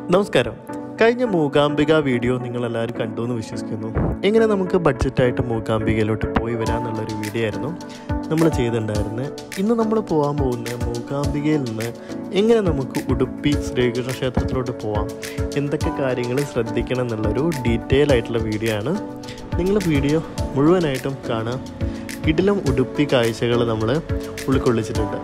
നമസ്കാരം കഴിഞ്ഞ മൂകാംബിക വീഡിയോ നിങ്ങൾ എല്ലാവരും കണ്ടു എന്ന് വിശ്വസിക്കുന്നു എങ്ങനെ നമുക്ക് ബഡ്ജറ്റായിട്ട് മൂകാംബികയിലോട്ട് പോയി വരാമെന്നുള്ളൊരു വീഡിയോ ആയിരുന്നു നമ്മൾ ചെയ്തിട്ടുണ്ടായിരുന്നത് ഇന്ന് നമ്മൾ പോകാൻ പോകുന്ന മൂകാംബികയിൽ നിന്ന് എങ്ങനെ നമുക്ക് ഉടുപ്പി ശ്രീകൃഷ്ണ ക്ഷേത്രത്തിലോട്ട് പോവാം എന്തൊക്കെ കാര്യങ്ങൾ ശ്രദ്ധിക്കണം എന്നുള്ളൊരു ഡീറ്റെയിൽ ആയിട്ടുള്ള വീഡിയോ ആണ് നിങ്ങൾ വീഡിയോ മുഴുവനായിട്ടും കാണാം കിടിലം ഉടുപ്പി കാഴ്ചകൾ നമ്മൾ ഉൾക്കൊള്ളിച്ചിട്ടുണ്ട്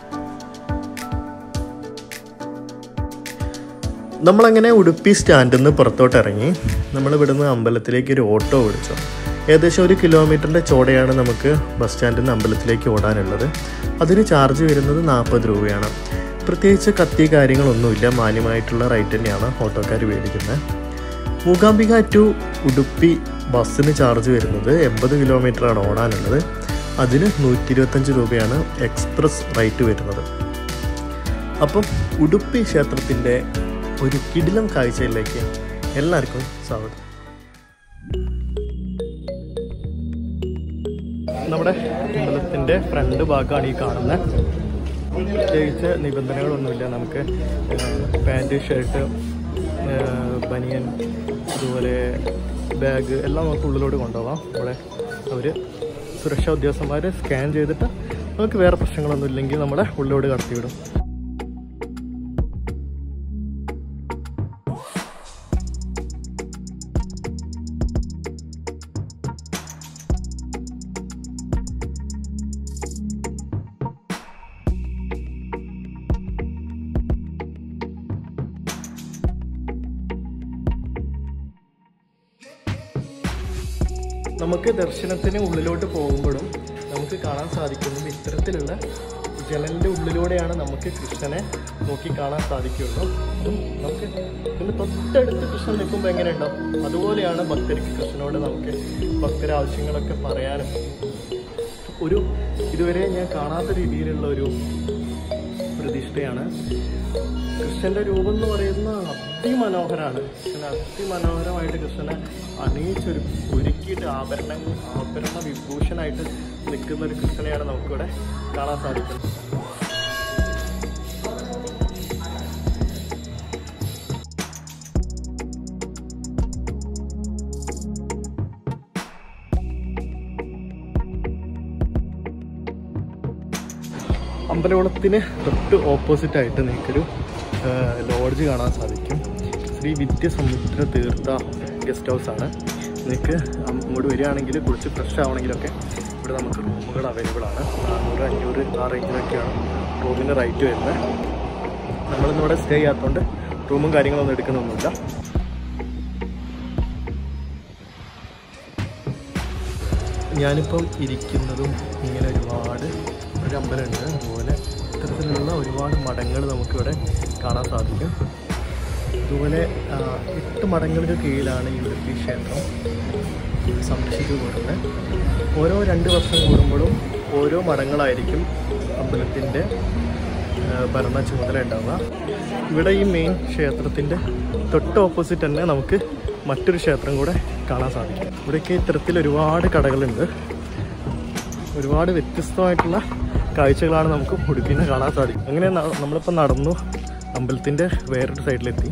നമ്മളങ്ങനെ ഉടുപ്പി സ്റ്റാൻഡിൽ നിന്ന് പുറത്തോട്ട് ഇറങ്ങി നമ്മൾ ഇവിടുന്ന് അമ്പലത്തിലേക്ക് ഒരു ഓട്ടോ ഓടിച്ചു ഏകദേശം ഒരു കിലോമീറ്ററിൻ്റെ ചോടയാണ് നമുക്ക് ബസ് സ്റ്റാൻഡിൽ നിന്ന് അമ്പലത്തിലേക്ക് ഓടാനുള്ളത് അതിന് ചാർജ് വരുന്നത് നാൽപ്പത് രൂപയാണ് പ്രത്യേകിച്ച് കത്തി കാര്യങ്ങളൊന്നുമില്ല മാന്യമായിട്ടുള്ള റേറ്റ് തന്നെയാണ് ഓട്ടോക്കാർ മേടിക്കുന്നത് മൂകാംബിക ടു ഉടുപ്പി ബസ്സിന് ചാർജ് വരുന്നത് എൺപത് കിലോമീറ്ററാണ് ഓടാനുള്ളത് അതിന് നൂറ്റി ഇരുപത്തഞ്ച് രൂപയാണ് എക്സ്പ്രസ് റേറ്റ് വരുന്നത് അപ്പം ഉടുപ്പി ക്ഷേത്രത്തിൻ്റെ ഒരു കിടിലം കാഴ്ചയിലേക്ക് എല്ലാവർക്കും സ്വാഗതം നമ്മുടെ അമ്പലത്തിൻ്റെ ഫ്രണ്ട് ഭാഗമാണ് ഈ കാണുന്നത് പ്രത്യേകിച്ച് നിബന്ധനകളൊന്നുമില്ല നമുക്ക് പാൻറ് ഷർട്ട് ബനിയൻ അതുപോലെ ബാഗ് എല്ലാം നമുക്ക് ഉള്ളിലോട്ട് കൊണ്ടുപോകാം ഇവിടെ അവർ സുരക്ഷാ ഉദ്യോഗസ്ഥന്മാർ സ്കാൻ ചെയ്തിട്ട് നമുക്ക് വേറെ പ്രശ്നങ്ങളൊന്നും ഇല്ലെങ്കിൽ നമ്മളെ ഉള്ളിലോട്ട് കടത്തിവിടും നമുക്ക് ദർശനത്തിന് ഉള്ളിലോട്ട് പോകുമ്പോഴും നമുക്ക് കാണാൻ സാധിക്കുന്നത് ഇത്തരത്തിലുള്ള ജനലിൻ്റെ ഉള്ളിലൂടെയാണ് നമുക്ക് കൃഷ്ണനെ നോക്കി കാണാൻ സാധിക്കുകയുള്ളൂ അതും നമുക്ക് ഇതിന് തൊട്ടടുത്ത് കൃഷ്ണൻ നിൽക്കുമ്പോൾ എങ്ങനെയുണ്ടാവും അതുപോലെയാണ് ഭക്തർക്ക് കൃഷ്ണനോട് നമുക്ക് ഭക്തരെ ആവശ്യങ്ങളൊക്കെ പറയാനും ഒരു ഇതുവരെ ഞാൻ കാണാത്ത രീതിയിലുള്ള ഒരു പ്രതിഷ്ഠയാണ് കൃഷ്ണന്റെ രൂപം എന്ന് പറയുന്ന അതിമനോഹരമാണ് കൃഷ്ണൻ അതിമനോഹരമായിട്ട് കൃഷ്ണനെ അണിയിച്ചൊരു ഒരുക്കിയിട്ട് ആഭരണം ആഭരണ വിഭൂഷണായിട്ട് നിൽക്കുന്ന ഒരു കൃഷ്ണനെയാണ് നമുക്കിവിടെ കാണാൻ സാധിക്കുന്നത് അമ്പലകുളത്തിന് തൊട്ട് ഓപ്പോസിറ്റ് ആയിട്ട് നിങ്ങൾക്കൊരു ലോഡ്ജ് കാണാൻ സാധിക്കും ശ്രീ വിദ്യസമുദ്ര തീർത്ഥ ഗസ്റ്റ് ഹൗസ് ആണ് നിങ്ങൾക്ക് അങ്ങോട്ട് വരികയാണെങ്കിൽ കുളിച്ച് ഫ്രഷ് ആവണമെങ്കിലൊക്കെ ഇവിടെ നമുക്ക് റൂമുകൾ അവൈലബിൾ ആണ് നാനൂറ് അഞ്ഞൂറ് ആ റേഞ്ചിലൊക്കെയാണ് റൂമിന് റേറ്റ് വരുന്നത് നമ്മളിന്ന് ഇവിടെ സ്റ്റേ ചെയ്യാത്തതുകൊണ്ട് റൂമും കാര്യങ്ങളൊന്നും എടുക്കുന്നൊന്നുമില്ല ഞാനിപ്പം ഇരിക്കുന്നതും ഇങ്ങനെ ഒരുപാട് ഒരു അമ്പലമുണ്ട് അതുപോലെ ഇത്തരത്തിലുള്ള ഒരുപാട് മഠങ്ങൾ നമുക്കിവിടെ കാണാൻ സാധിക്കും അതുപോലെ ആ, എട്ട് മഠങ്ങൾക്ക് കീഴിലാണ് ഈ ഉടുപ്പി ക്ഷേത്രം സംരക്ഷിച്ചു പോരുന്നത് ഓരോ രണ്ട് വർഷം കൂടുമ്പോഴും ഓരോ മഠങ്ങളായിരിക്കും അമ്പലത്തിൻ്റെ ആ, ഭരണ ചുമതല ഉണ്ടാവുക ഇവിടെ ഈ മെയിൻ ക്ഷേത്രത്തിൻ്റെ തൊട്ട് ഓപ്പോസിറ്റ് തന്നെ നമുക്ക് മറ്റൊരു ക്ഷേത്രം കൂടെ കാണാൻ സാധിക്കും ഇവിടെയൊക്കെ ഇത്തരത്തിൽ ഒരുപാട് കടകളുണ്ട് ഒരുപാട് വ്യത്യസ്തമായിട്ടുള്ള കാഴ്ചകളാണ് നമുക്ക് ഉടുപ്പിന്ന് കാണാൻ സാധിക്കും അങ്ങനെ ന- നമ്മളിപ്പോൾ നടന്നു അമ്പലത്തിൻ്റെ വേറൊരു സൈഡിലെത്തി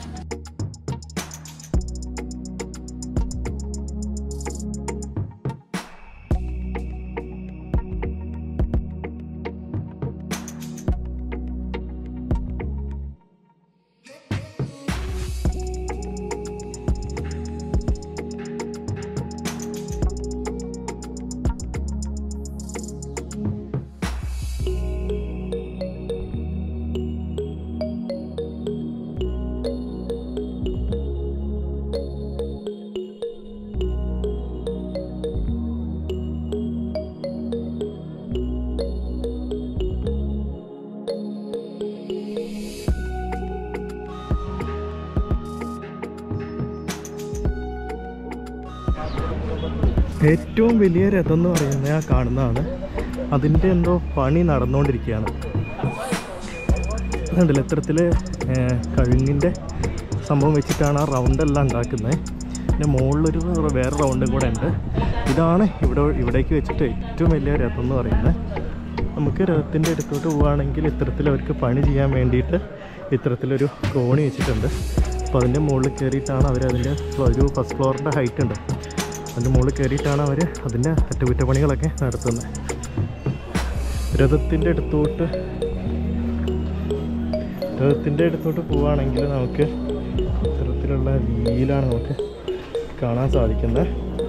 ഏറ്റവും വലിയ രഥം എന്ന് പറയുന്നത് ആ കാണുന്നതാണ് അതിൻ്റെ എന്തോ പണി നടന്നുകൊണ്ടിരിക്കുകയാണ് അതുണ്ടല്ലോ ഇത്തരത്തിൽ കഴുങ്ങിൻ്റെ സംഭവം വെച്ചിട്ടാണ് ആ റൗണ്ട് എല്ലാം ഉണ്ടാക്കുന്നത് പിന്നെ മുകളിലൊരു വേറെ റൗണ്ടും കൂടെ ഉണ്ട് ഇതാണ് ഇവിടെ ഇവിടേക്ക് വെച്ചിട്ട് ഏറ്റവും വലിയ രഥം എന്ന് പറയുന്നത് നമുക്ക് രഥത്തിൻ്റെ അടുത്തോട്ട് പോവുകയാണെങ്കിൽ ഇത്തരത്തിൽ അവർക്ക് പണി ചെയ്യാൻ വേണ്ടിയിട്ട് ഇത്തരത്തിലൊരു കോണി വെച്ചിട്ടുണ്ട് അപ്പോൾ അതിൻ്റെ മുകളിൽ കയറിയിട്ടാണ് അവർ അതിൻ്റെ ഒരു ഫസ്റ്റ് ഫ്ലോറിൻ്റെ ഹൈറ്റ് ഉണ്ട് അതിൻ്റെ മുകളിൽ കയറിയിട്ടാണ് അവർ അതിൻ്റെ അറ്റകുറ്റപ്പണികളൊക്കെ നടത്തുന്നത് രഥത്തിൻ്റെ അടുത്തോട്ട് രഥത്തിൻ്റെ അടുത്തോട്ട് പോവുകയാണെങ്കിൽ നമുക്ക് ഇത്തരത്തിലുള്ള വീലാണ് നമുക്ക് കാണാൻ സാധിക്കുന്നത്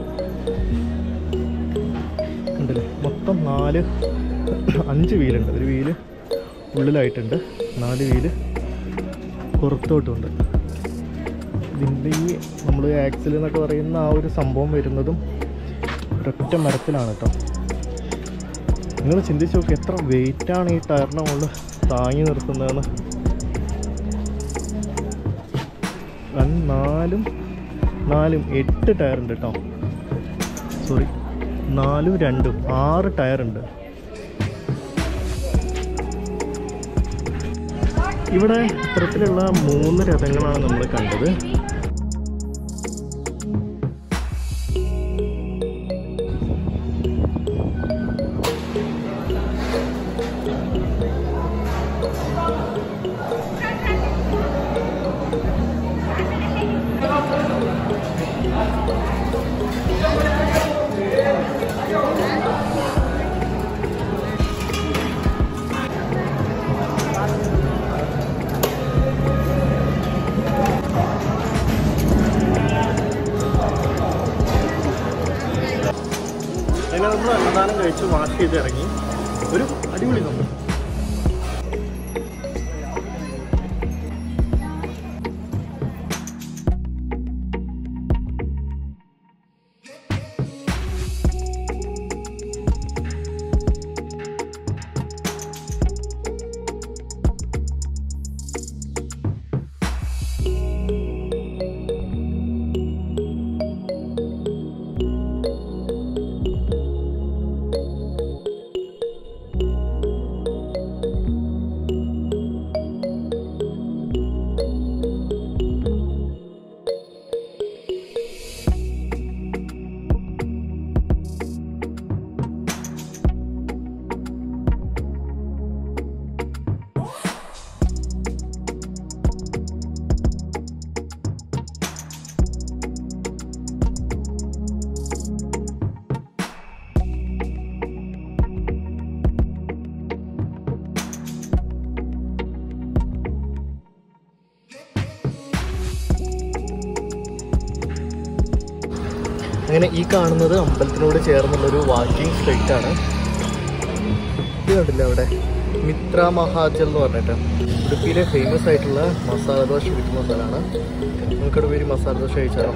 കണ്ടില്ലേ മൊത്തം നാല് അഞ്ച് വീലുണ്ട് ഒരു വീല് ഉള്ളിലായിട്ടുണ്ട് നാല് വീല് പുറത്തോട്ടുമുണ്ട് ഇതിൻ്റെ ഈ നമ്മൾ ആക്സിൽ എന്നൊക്കെ പറയുന്ന ആ ഒരു സംഭവം വരുന്നതും ഒരൊറ്റ മരത്തിലാണ് കേട്ടോ നിങ്ങൾ ചിന്തിച്ച് നോക്കി എത്ര വെയിറ്റാണ് ഈ ടയറിൻ്റെ മുകളിൽ താങ്ങി നിർത്തുന്നതെന്ന് വൻ നാലും നാലും എട്ട് ടയറുണ്ട് കേട്ടോ സോറി നാലും രണ്ടും ആറ് ടയറുണ്ട് ഇവിടെ ഇത്തരത്തിലുള്ള മൂന്ന് രഥങ്ങളാണ് നമ്മൾ കണ്ടത് അങ്ങനെ നമ്മൾ അന്നദാനം കഴിച്ച് വാഷ് ചെയ്ത് ഇറങ്ങി ഒരു അടിപൊളി നമ്മൾ അങ്ങനെ ഈ കാണുന്നത് അമ്പലത്തിനോട് ചേർന്നുള്ളൊരു വാക്കിംഗ് സ്ട്രീറ്റ് ആണ് ഇത് കണ്ടില്ല അവിടെ മിത്ര മഹാജൽ എന്ന് പറഞ്ഞിട്ട് ഉടുപ്പിയിലെ ഫേമസ് ആയിട്ടുള്ള മസാല ദോശ വിൽക്കുന്ന സ്ഥലമാണ് നമുക്കവിടെ പേര് മസാല ദോശ കഴിച്ചാലോ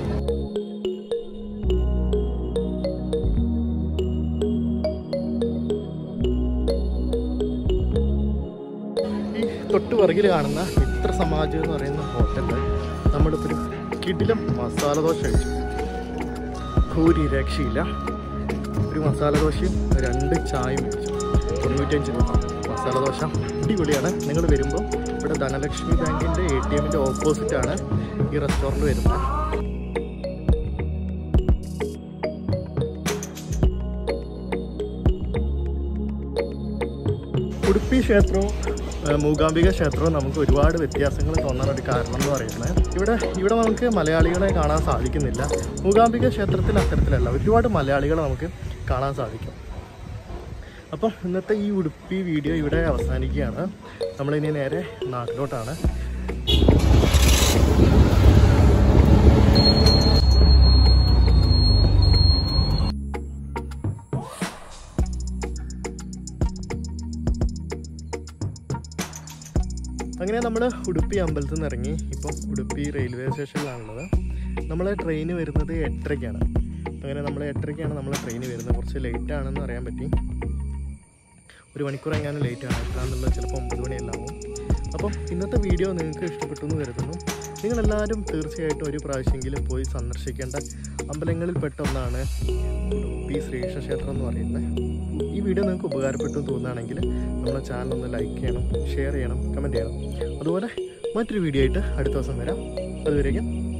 ഈ തൊട്ട് പിറകിൽ കാണുന്ന മിത്ര സമാജ് എന്ന് പറയുന്ന ഹോട്ടലിൽ നമ്മളിപ്പോൾ ഒരു കിടിലം മസാല ദോശ കഴിച്ചു ഒരു രക്ഷയില്ല ഒരു മസാല ദോശയും രണ്ട് ചായയും മേടിച്ചു തൊണ്ണൂറ്റഞ്ച് രൂപ മസാല ദോശ അടിപൊളിയാണ് നിങ്ങൾ വരുമ്പോൾ ഇവിടെ ധനലക്ഷ്മി ബാങ്കിൻ്റെ എ ടി എമ്മിൻ്റെ ഓപ്പോസിറ്റാണ് ഈ റെസ്റ്റോറൻറ്റ് വരുന്നത് ഉടുപ്പി ക്ഷേത്രവും ഏഹ്, മൂകാംബിക ക്ഷേത്രവും നമുക്ക് ഒരുപാട് വ്യത്യാസങ്ങൾ തോന്നാൻ ഒരു കാരണം എന്ന് പറയുന്നത് ഇവിടെ ഇവിടെ നമുക്ക് മലയാളികളെ കാണാൻ സാധിക്കുന്നില്ല മൂകാംബിക ക്ഷേത്രത്തിൽ അത്തരത്തിലല്ല ഒരുപാട് മലയാളികളെ നമുക്ക് കാണാൻ സാധിക്കും അപ്പം ഇന്നത്തെ ഈ ഉടുപ്പി വീഡിയോ ഇവിടെ അവസാനിക്കുകയാണ് നമ്മളിനി നേരെ നാട്ടിലോട്ടാണ് അങ്ങനെ നമ്മൾ ഉടുപ്പി അമ്പലത്തിൽ നിന്ന് ഇറങ്ങി ഇപ്പം ഉടുപ്പി റെയിൽവേ സ്റ്റേഷനിലാണുള്ളത് നമ്മളെ ട്രെയിൻ വരുന്നത് എട്ടരയ്ക്കാണ് അങ്ങനെ നമ്മൾ എട്ടരയ്ക്കാണ് നമ്മളെ ട്രെയിൻ വരുന്നത് കുറച്ച് ലേറ്റ് ആണെന്ന് അറിയാൻ പറ്റി ഒരു മണിക്കൂർ എങ്ങാനും ലേറ്റ് ആണ് എത്താന്നുള്ളത് ചിലപ്പോൾ ഒമ്പത് മണിയെല്ലാം ആവും അപ്പം ഇന്നത്തെ വീഡിയോ നിങ്ങൾക്ക് ഇഷ്ടപ്പെട്ടു എന്ന് കരുതുന്നു നിങ്ങളെല്ലാവരും തീർച്ചയായിട്ടും ഒരു പ്രാവശ്യമെങ്കിലും പോയി സന്ദർശിക്കേണ്ട അമ്പലങ്ങളിൽപ്പെട്ട ഒന്നാണ് ഉടുപ്പി ശ്രീകൃഷ്ണ ക്ഷേത്രം എന്ന് പറയുന്നത് ഈ വീഡിയോ നിങ്ങൾക്ക് ഉപകാരപ്പെട്ടു എന്ന് തോന്നുകയാണെങ്കിൽ നമ്മുടെ ചാനൽ ഒന്ന് ലൈക്ക് ചെയ്യണം ഷെയർ ചെയ്യണം കമൻറ്റ് ചെയ്യണം അതുപോലെ മറ്റൊരു വീഡിയോ ആയിട്ട് അടുത്ത ദിവസം വരാം അതുവരേക്കും